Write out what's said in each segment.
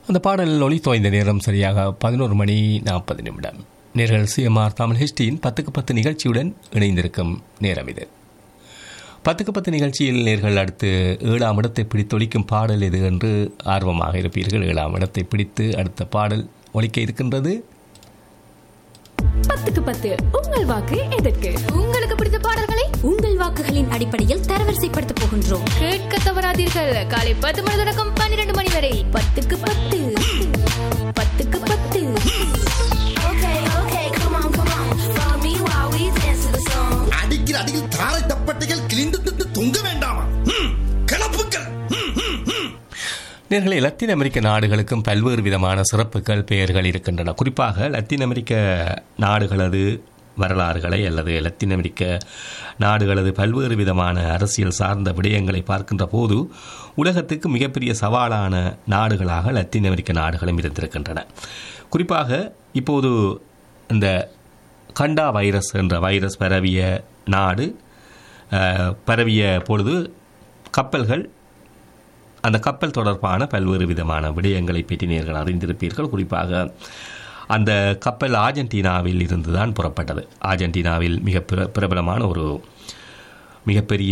அந்த பாடல் ஒளி தோய்ந்த நேரம் சரியாக பதினோரு மணி நாற்பது நிமிடம் நேர்கள் சிஎம்ஆர் தமிழ் ஹிஸ்டியின் பத்துக்கு பத்து நிகழ்ச்சியுடன் இணைந்திருக்கும் நேரம் இது பத்துக்கு பத்து நிகழ்ச்சியில் நேர்கள் அடுத்து ஏழாம் இடத்தை பிடித்தொழிக்கும் பாடல் எது என்று ஆர்வமாக இருப்பீர்கள் ஏழாம் இடத்தை பிடித்து அடுத்த பாடல் ஒலிக்க இருக்கின்றது பத்துக்கு பத்து உங்கள் வாக்கு எதற்கு உங்களுக்கு பிடித்த பாடல்களை உங்கள் வாக்குகளின் அடிப்படையில் தரவரிசைப்படுத்த போகின்றோம் கேட்க தவறாதீர்கள் காலை பத்து மணி தொடக்கம் பன்னிரண்டு மணி வரை பத்துக்கு பத்து பத்துக்கு பத்து Okay, okay, come on, come on. Follow me while we dance to the song. அடிக்கிற அடியில் தாரை தப்பட்டைகள் கிழிந்து திட்டு தொங்க வேண்டாமா ம், கிளப்புக்கள் ம், ம், ம். நேர்களை லத்தீன் அமெரிக்க நாடுகளுக்கும் பல்வேறு விதமான சிறப்புகள் பெயர்கள் இருக்கின்றன குறிப்பாக லத்தீன் அமெரிக்க நாடுகளது வரலாறுகளை அல்லது லத்தீன் அமெரிக்க நாடுகளது பல்வேறு விதமான அரசியல் சார்ந்த விடயங்களை பார்க்கின்ற போது உலகத்துக்கு மிகப்பெரிய சவாலான நாடுகளாக லத்தீன் அமெரிக்க நாடுகளும் இருந்திருக்கின்றன குறிப்பாக இப்போது இந்த கண்டா வைரஸ் என்ற வைரஸ் பரவிய நாடு அஹ், பரவிய பொழுது கப்பல்கள் அந்த கப்பல் தொடர்பான பல்வேறு விதமான விடயங்களை பற்றி நேர்கள் அறிந்திருப்பீர்கள் குறிப்பாக அந்த கப்பல் ஆர்ஜென்டினாவில் இருந்து தான் புறப்பட்டது ஆர்ஜென்டினாவில் மிக பிர- பிரபலமான ஒரு மிகப்பெரிய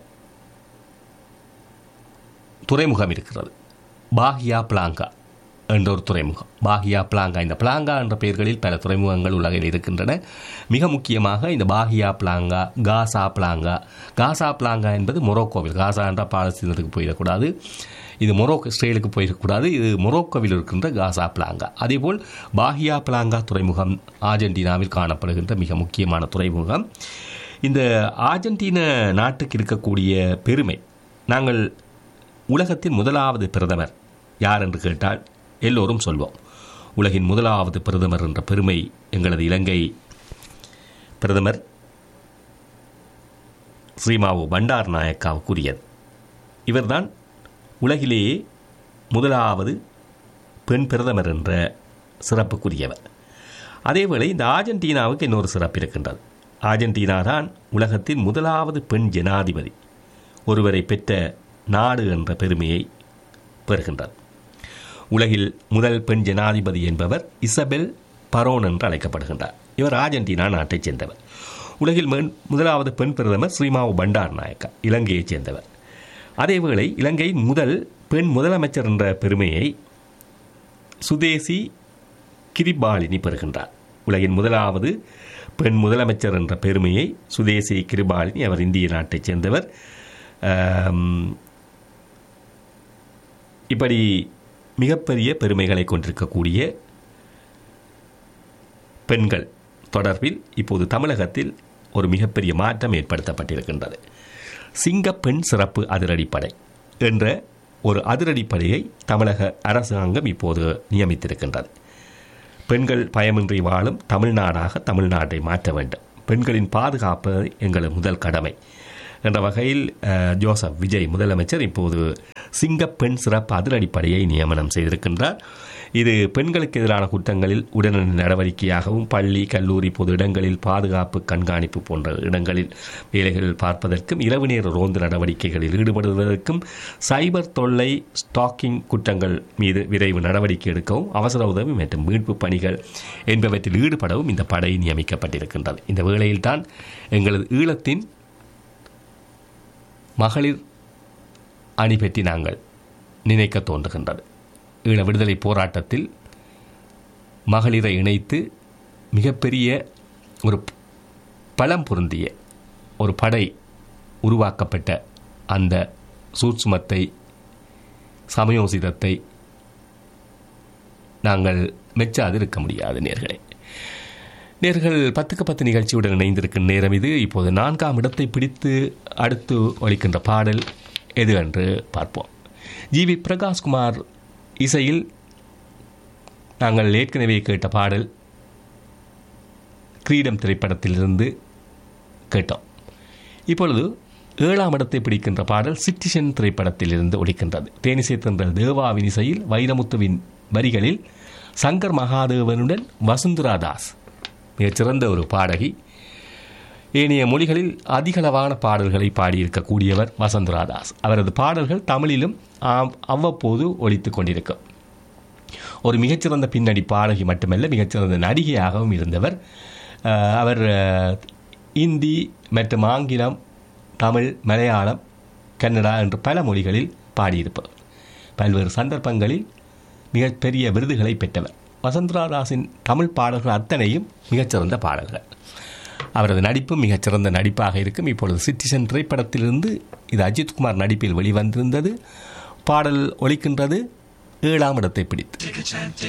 துறைமுகம் இருக்கிறது பாகியா பிளாங்கா என்ற ஒரு துறைமுகம் பாகியா பிளாங்கா இந்த பிளாங்கா என்ற பெயர்களில் பல துறைமுகங்கள் உலகில் இருக்கின்றன மிக முக்கியமாக இந்த பாகியா பிளாங்கா காசா பிளாங்கா காசா பிளாங்கா என்பது மொரோக்கோவில் காசா என்ற பாலஸ்தீனத்துக்கு போயிடக்கூடாது இது மொரோக்கோ இஸ்ரேலுக்கு போயிடக்கூடாது இது மொரோக்கோவில் இருக்கின்ற காசா பிளாங்கா அதேபோல் பாகியா பிளாங்கா துறைமுகம் ஆர்ஜென்டினாவில் காணப்படுகின்ற மிக முக்கியமான துறைமுகம் இந்த ஆர்ஜென்டின நாட்டுக்கு இருக்கக்கூடிய பெருமை நாங்கள் உலகத்தின் முதலாவது பிரதமர் யார் என்று கேட்டால் எல்லோரும் சொல்வோம் உலகின் முதலாவது பிரதமர் என்ற பெருமை எங்களது இலங்கை பிரதமர் ஸ்ரீமாவு பண்டார் நாயக்காவுக்குரியது இவர்தான் உலகிலேயே முதலாவது பெண் பிரதமர் என்ற சிறப்புக்குரியவர் அதேவேளை இந்த ஆர்ஜென்டினாவுக்கு இன்னொரு சிறப்பு இருக்கின்றது ஆர்ஜென்டினா தான் உலகத்தின் முதலாவது பெண் ஜனாதிபதி ஒருவரை பெற்ற நாடு என்ற பெருமையை பெறுகின்றது உலகில் முதல் பெண் ஜனாதிபதி என்பவர் இசபெல் பரோன் என்று அழைக்கப்படுகின்றார் இவர் ஆர்ஜென்டினா நாட்டைச் சேர்ந்தவர் உலகில் மென்- முதலாவது பெண் பிரதமர் ஸ்ரீமாவு பண்டார் நாயக்கா இலங்கையைச் சேர்ந்தவர் அதேவேளை இலங்கையின் முதல் பெண் முதலமைச்சர் என்ற பெருமையை சுதேசி கிரிபாலினி பெறுகின்றார் உலகின் முதலாவது பெண் முதலமைச்சர் என்ற பெருமையை சுதேசி கிரிபாலினி அவர் இந்திய நாட்டைச் சேர்ந்தவர் ஆம், இப்படி மிகப்பெரிய பெருமைகளை கொண்டிருக்கக்கூடிய பெண்கள் தொடர்பில் இப்போது தமிழகத்தில் ஒரு மிகப்பெரிய மாற்றம் ஏற்படுத்தப்பட்டிருக்கின்றது சிங்க பெண் சிறப்பு அதிரடிப்படை என்ற ஒரு அதிரடிப்படையை தமிழக அரசாங்கம் இப்போது நியமித்திருக்கின்றது பெண்கள் பயமின்றி வாழும் தமிழ்நாடாக தமிழ்நாட்டை மாற்ற வேண்டும் பெண்களின் பாதுகாப்பு எங்களது முதல் கடமை என்ற வகையில் அஹ், ஜோசப் விஜய் முதலமைச்சர் இப்போது சிங்கப்பெண் சிறப்பு அதிரடிப்படையை நியமனம் செய்திருக்கின்றார் இது பெண்களுக்கு எதிரான குற்றங்களில் உடனடி நடவடிக்கையாகவும் பள்ளி கல்லூரி பொது இடங்களில் பாதுகாப்பு கண்காணிப்பு போன்ற இடங்களில் வேலைகள் பார்ப்பதற்கும் இரவு நேர ரோந்து நடவடிக்கைகளில் ஈடுபடுவதற்கும் சைபர் தொல்லை ஸ்டாக்கிங் குற்றங்கள் மீது விரைவு நடவடிக்கை எடுக்கவும் அவசர உதவி மற்றும் மீட்பு பணிகள் என்பவற்றில் ஈடுபடவும் இந்த படை நியமிக்கப்பட்டிருக்கின்றது இந்த வேளையில்தான் எங்களது ஈழத்தின் மகளிர் அணி பற்றி நாங்கள் நினைக்க தோன்றுகின்றது ஈழ விடுதலை போராட்டத்தில் மகளிரை இணைத்து மிகப்பெரிய ஒரு பலம் பொருந்திய ஒரு படை உருவாக்கப்பட்ட அந்த சூட்சுமத்தை சமயோசிதத்தை நாங்கள் மெச்சாது இருக்க முடியாது நேர்களே நேர்கள் பத்துக்கு பத்து நிகழ்ச்சியுடன் இணைந்திருக்கும் நேரம் இது இப்போது நான்காம் இடத்தை பிடித்து அடுத்து ஒலிக்கின்ற பாடல் எது என்று பார்ப்போம் ஜி வி பிரகாஷ்குமார் இசையில் நாங்கள் ஏற்கனவே கேட்ட பாடல் கிரீடம் திரைப்படத்திலிருந்து கேட்டோம் இப்பொழுது ஏழாம் இடத்தை பிடிக்கின்ற பாடல் சிட்டிசன் திரைப்படத்திலிருந்து ஒலிக்கின்றது தேனிசை தென்றல் தேவாவின் இசையில் வைரமுத்துவின் வரிகளில் சங்கர் மகாதேவனுடன் வசுந்தரா தாஸ் மிகச்சிறந்த ஒரு பாடகி ஏனைய மொழிகளில் அதிகளவான பாடல்களை பாடியிருக்கக்கூடியவர் வசந்தரா தாஸ் அவரது பாடல்கள் தமிழிலும் ஆம், அவ்வப்போது ஒலித்துக் கொண்டிருக்கும் ஒரு மிகச்சிறந்த பின்னணி பாடகி மட்டுமல்ல மிகச்சிறந்த நடிகையாகவும் இருந்தவர் அஹ், அவர் அஹ், இந்தி மற்றும் ஆங்கிலம் தமிழ் மலையாளம் கன்னடா என்று பல மொழிகளில் பாடியிருப்பவர் பல்வேறு சந்தர்ப்பங்களில் மிகப்பெரிய விருதுகளை பெற்றவர் வசந்தரா தாஸின் தமிழ் பாடல்கள் அத்தனையும் மிகச்சிறந்த பாடல்கள் அவரது நடிப்பும் மிகச்சிறந்த நடிப்பாக இருக்கும் இப்பொழுது சிட்டிசன் திரைப்படத்திலிருந்து இது அஜித்குமார் நடிப்பில் வெளிவந்திருந்தது பாடல் ஒலிக்கின்றது ஏழாம் இடத்தை பிடித்து